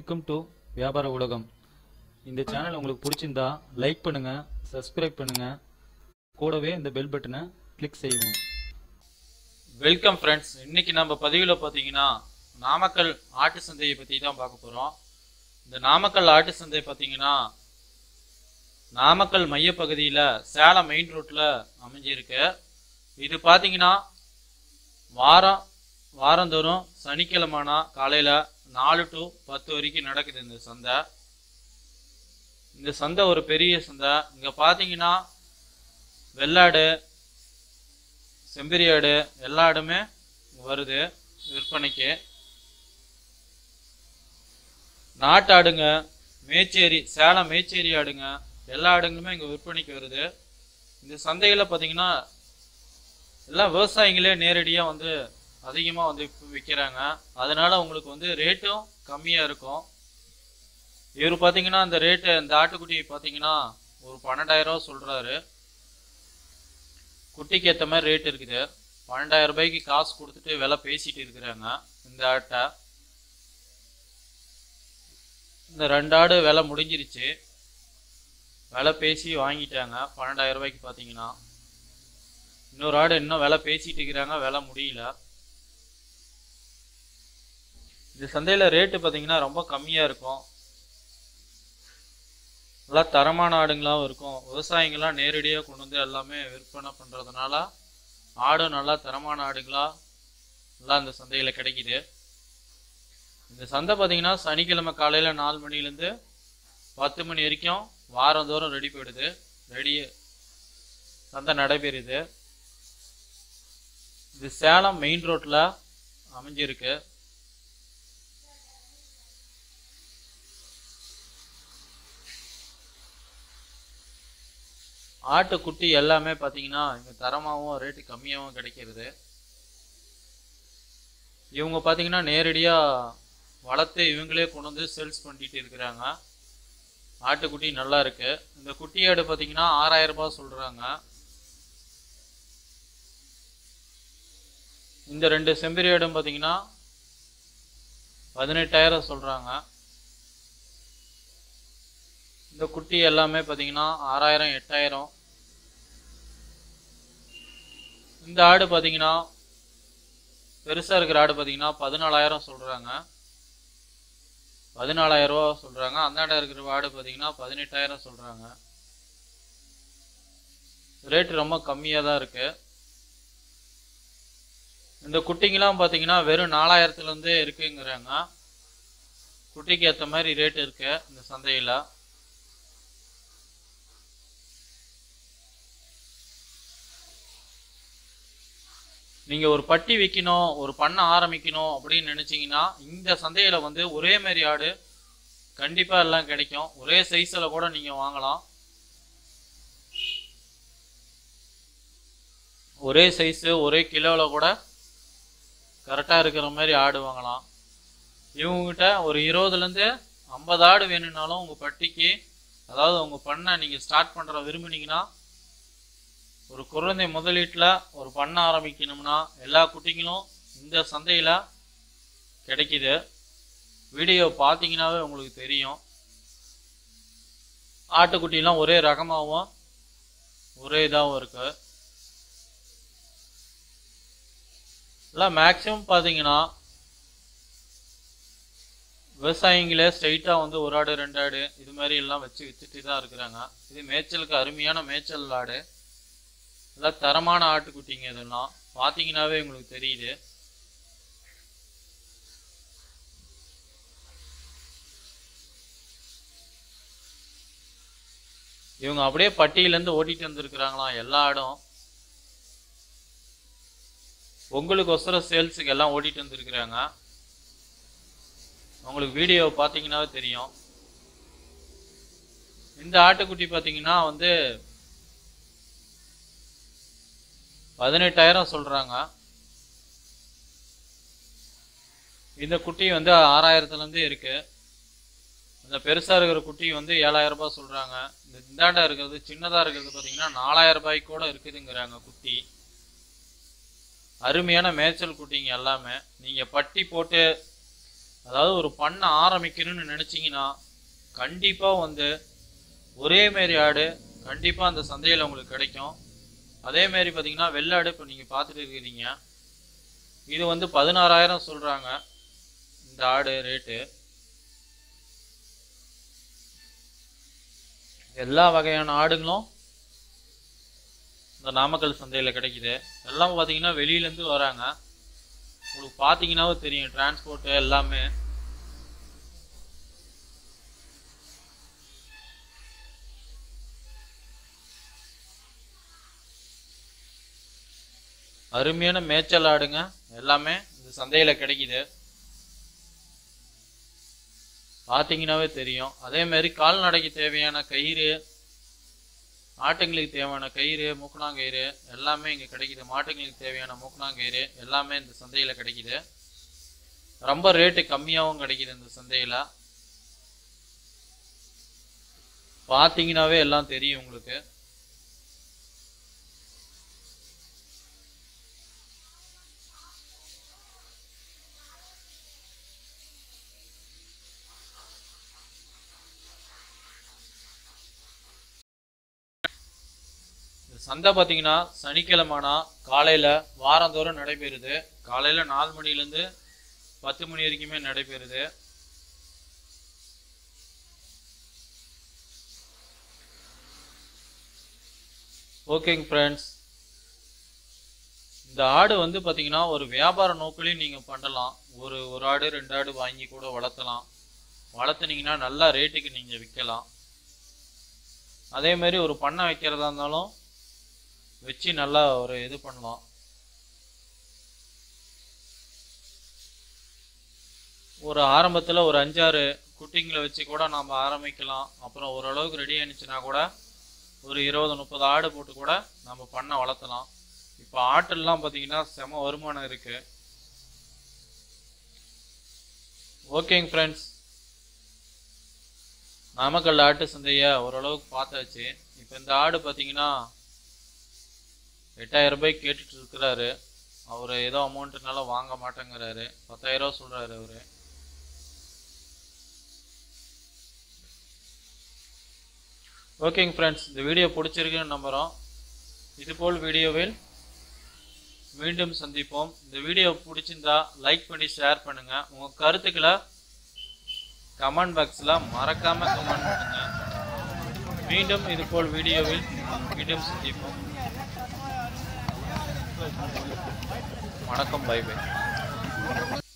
welcome to வியாபார உலகம் இந்த சேனல் உங்களுக்கு பிடிச்சிருந்தா லைக் பண்ணுங்க சப்ஸ்கிரைப் பண்ணுங்க கூடவே இந்த பெல் பட்டனை கிளிக் செய்யவும் வெல்கம் ஃப்ரெண்ட்ஸ் இன்னைக்கு நம்ம பதிவில் பார்த்தீங்கன்னா நாமக்கல் ஆட்டு சந்தையை பற்றி தான் பார்க்க போகிறோம் இந்த நாமக்கல் ஆட்டு சந்தை பார்த்தீங்கன்னா நாமக்கல் மையப்பகுதியில் சேலம் மெயின் ரோட்டில் அமைஞ்சிருக்கு இது பார்த்தீங்கன்னா வாரம் வாரந்தோறும் சனிக்கிழமைனா காலையில் நாலு டு பத்து வரைக்கும் நடக்குது இந்த சந்தை இந்த சந்தை ஒரு பெரிய சந்தை இங்கே பார்த்தீங்கன்னா வெள்ளாடு செம்பரி ஆடு எல்லா ஆடுமே வருது விற்பனைக்கு நாட்டு ஆடுங்க மேச்சேரி சேலம் மேச்சேரி ஆடுங்க எல்லா ஆடுங்களுமே இங்கே விற்பனைக்கு வருது இந்த சந்தையில் பார்த்தீங்கன்னா எல்லாம் விவசாயிகளே நேரடியாக வந்து அதிகமாக வந்து இப்போ விற்கிறாங்க அதனால உங்களுக்கு வந்து ரேட்டும் கம்மியாக இருக்கும் இவர் பார்த்தீங்கன்னா அந்த ரேட்டு இந்த ஆட்டுக்குட்டி பார்த்தீங்கன்னா ஒரு பன்னெண்டாயிரம் ரூபா சொல்கிறாரு குட்டிக்கு ஏற்ற மாதிரி ரேட் இருக்குது பன்னெண்டாயிரம் ரூபாய்க்கு காசு கொடுத்துட்டு விலை பேசிட்டு இருக்கிறாங்க இந்த ஆட்டை இந்த ரெண்டு ஆடு விலை முடிஞ்சிருச்சு விலை பேசி வாங்கிட்டாங்க பன்னெண்டாயிரம் ரூபாய்க்கு பார்த்தீங்கன்னா இன்னொரு ஆடு இன்னும் விலை பேசிட்டு இருக்கிறாங்க விலை முடியல இந்த சந்தையில் ரேட்டு பார்த்தீங்கன்னா ரொம்ப கம்மியாக இருக்கும் நல்லா தரமான ஆடுங்களாகவும் இருக்கும் விவசாயிங்களாம் நேரடியாக கொண்டு வந்து எல்லாமே விற்பனை பண்ணுறதுனால ஆடும் நல்லா தரமான ஆடுங்களா நல்லா இந்த சந்தையில் கிடைக்குது இந்த சந்தை பார்த்தீங்கன்னா சனிக்கிழமை காலையில் நாலு மணிலேருந்து பத்து மணி வரைக்கும் வாரந்தோறும் ரெடி போயிடுது ரெடி சந்தை நடைபெறுது இது சேலம் மெயின் ரோட்டில் அமைஞ்சிருக்கு ஆட்டுக்குட்டி எல்லாமே பார்த்தீங்கன்னா இங்கே தரமாகவும் ரேட்டு கம்மியாகவும் கிடைக்கிறது இவங்க பார்த்தீங்கன்னா நேரடியாக வளர்த்து இவங்களே கொண்டு வந்து சேல்ஸ் பண்ணிட்டு இருக்கிறாங்க ஆட்டுக்குட்டி நல்லா இருக்கு இந்த குட்டி ஆடு பார்த்தீங்கன்னா ஆறாயிரம் ரூபாய் சொல்கிறாங்க இந்த ரெண்டு செம்பரி ஆடும் பார்த்தீங்கன்னா பதினெட்டாயிரம் சொல்கிறாங்க இந்த குட்டி எல்லாமே பார்த்தீங்கன்னா ஆறாயிரம் எட்டாயிரம் இந்த ஆடு பார்த்தீங்கன்னா பெருசாக இருக்கிற ஆடு பார்த்தீங்கன்னா பதினாலாயிரம் சொல்கிறாங்க பதினாலாயிரம் ரூபா சொல்கிறாங்க அந்தாண்ட இருக்கிற ஆடு பார்த்தீங்கன்னா பதினெட்டாயிரம் சொல்கிறாங்க ரேட் ரொம்ப கம்மியாக தான் இருக்குது இந்த குட்டிங்கெல்லாம் பார்த்தீங்கன்னா வெறும் நாலாயிரத்துலேருந்தே இருக்குங்கிறாங்க குட்டிக்கு ஏற்ற மாதிரி ரேட் இருக்கு இந்த சந்தையில் நீங்கள் ஒரு பட்டி விற்கணும் ஒரு பண்ணை ஆரம்பிக்கணும் அப்படின்னு நினச்சிங்கன்னா இந்த சந்தையில் வந்து ஒரே மாதிரி ஆடு கண்டிப்பாக எல்லாம் கிடைக்கும் ஒரே சைஸில் கூட நீங்கள் வாங்கலாம் ஒரே சைஸு ஒரே கிலோவில் கூட கரெக்டாக இருக்கிற மாதிரி ஆடு வாங்கலாம் இவங்ககிட்ட ஒரு இருபதுலேருந்து ஐம்பது ஆடு வேணும்னாலும் உங்கள் பட்டிக்கு அதாவது உங்கள் பண்ணை நீங்கள் ஸ்டார்ட் பண்ணுற விரும்புனீங்கன்னா ஒரு குழந்தை முதலீட்டில் ஒரு பண்ண ஆரம்பிக்கணும்னா எல்லா குட்டிங்களும் இந்த சந்தையில் கிடைக்குது வீடியோ பார்த்தீங்கன்னாவே உங்களுக்கு தெரியும் ஆட்டுக்குட்டிலாம் ஒரே ரகமாகவும் ஒரே இதாகவும் இருக்கு எல்லாம் மேக்ஸிமம் பார்த்தீங்கன்னா விவசாயிங்களே ஸ்ட்ரைட்டாக வந்து ஒரு ஆடு ரெண்டு ஆடு இது மாதிரி எல்லாம் வச்சு வித்துட்டு தான் இருக்கிறாங்க இது மேய்ச்சலுக்கு அருமையான மேய்ச்சல் ஆடு நல்லா தரமான ஆட்டுக்குட்டிங்க இதெல்லாம் பார்த்தீங்கன்னாவே உங்களுக்கு தெரியுது இவங்க அப்படியே பட்டியிலேருந்து ஓட்டிட்டு வந்திருக்கிறாங்களாம் எல்லா ஆடும் உங்களுக்கு ஒசரம் சேல்ஸுக்கு எல்லாம் ஓட்டிட்டு வந்திருக்கிறாங்க உங்களுக்கு வீடியோ பார்த்தீங்கன்னாவே தெரியும் இந்த ஆட்டுக்குட்டி பார்த்தீங்கன்னா வந்து பதினெட்டாயிரம் சொல்கிறாங்க இந்த குட்டி வந்து ஆறாயிரத்துலேருந்து இருக்கு இந்த பெருசாக இருக்கிற குட்டி வந்து ஏழாயிரம் ரூபாய் சொல்கிறாங்க இந்த இந்தாண்டா இருக்கிறது சின்னதாக இருக்கிறது பார்த்தீங்கன்னா நாலாயிரம் ரூபாய்க்கு கூட இருக்குதுங்கிறாங்க குட்டி அருமையான மேய்ச்சல் குட்டிங்க எல்லாமே நீங்கள் பட்டி போட்டு அதாவது ஒரு பண்ண ஆரம்பிக்கணும்னு நினச்சிங்கன்னா கண்டிப்பாக வந்து ஒரே மாரி ஆடு கண்டிப்பாக அந்த சந்தையில் உங்களுக்கு கிடைக்கும் அதே மாதிரி பார்த்தீங்கன்னா வெள்ளாடு இப்போ நீங்கள் பார்த்துட்டு இருக்கிறீங்க இது வந்து பதினாறாயிரம் சொல்கிறாங்க இந்த ஆடு ரேட்டு எல்லா வகையான ஆடுங்களும் இந்த நாமக்கல் சந்தையில் கிடைக்குது எல்லாம் பார்த்தீங்கன்னா வெளியிலேருந்து வராங்க உங்களுக்கு பார்த்தீங்கன்னாவே தெரியும் டிரான்ஸ்போர்ட்டு எல்லாமே அருமையான மேய்ச்சல் ஆடுங்க எல்லாமே இந்த சந்தையில் கிடைக்குது பார்த்தீங்கன்னாவே தெரியும் அதே மாதிரி கால்நடைக்கு தேவையான கயிறு ஆட்டுங்களுக்கு தேவையான கயிறு மூக்கணாங்கயிறு எல்லாமே இங்கே கிடைக்குது மாட்டுங்களுக்கு தேவையான மூக்கணாங்கயிறு எல்லாமே இந்த சந்தையில் கிடைக்குது ரொம்ப ரேட்டு கம்மியாகவும் கிடைக்குது இந்த சந்தையில் பார்த்தீங்கன்னாவே எல்லாம் தெரியும் உங்களுக்கு இந்த சந்தை பார்த்தீங்கன்னா சனிக்கிழமைனா காலையில் வாரந்தோறும் நடைபெறுது காலையில் நாலு மணிலேருந்து பத்து மணி வரைக்குமே நடைபெறுது ஓகேங்க ஃப்ரெண்ட்ஸ் இந்த ஆடு வந்து பார்த்தீங்கன்னா ஒரு வியாபார நோக்கிலையும் நீங்கள் பண்ணலாம் ஒரு ஒரு ஆடு ரெண்டு ஆடு வாங்கி கூட வளர்த்தலாம் வளர்த்துனீங்கன்னா நல்ல ரேட்டுக்கு நீங்கள் விற்கலாம் அதே மாதிரி ஒரு பண்ணை வைக்கிறதா இருந்தாலும் வச்சு நல்லா ஒரு இது பண்ணலாம் ஒரு ஆரம்பத்தில் ஒரு அஞ்சாறு குட்டிங்களை வச்சு கூட நாம் ஆரம்பிக்கலாம் அப்புறம் ஓரளவுக்கு ரெடி ஆனிச்சுன்னா கூட ஒரு இருபது முப்பது ஆடு போட்டு கூட நம்ம பண்ணை வளர்த்தலாம் இப்போ ஆட்டெல்லாம் பார்த்தீங்கன்னா செம வருமானம் இருக்குது ஓகேங்க ஃப்ரெண்ட்ஸ் நாமக்கல் ஆட்டு சந்தையை ஓரளவுக்கு பார்த்தாச்சு இப்போ இந்த ஆடு பார்த்தீங்கன்னா எட்டாயிரம் ரூபாய்க்கு கேட்டுட்டு இருக்கிறாரு அவர் ஏதோ அமௌண்ட்டுனால வாங்க மாட்டேங்கிறாரு பத்தாயிரம் ரூபா சொல்றாரு அவரு ஓகேங்க ஃப்ரெண்ட்ஸ் இந்த வீடியோ பிடிச்சிருக்குன்னு நம்புகிறோம் இதுபோல் வீடியோவில் மீண்டும் சந்திப்போம் இந்த வீடியோ பிடிச்சிருந்தா லைக் பண்ணி ஷேர் பண்ணுங்க உங்க கருத்துக்களை கமெண்ட் பாக்ஸில் மறக்காம கமெண்ட் பண்ணுங்க மீண்டும் இதுபோல் வீடியோவில் மீண்டும் சந்திப்போம் வணக்கம் பை பை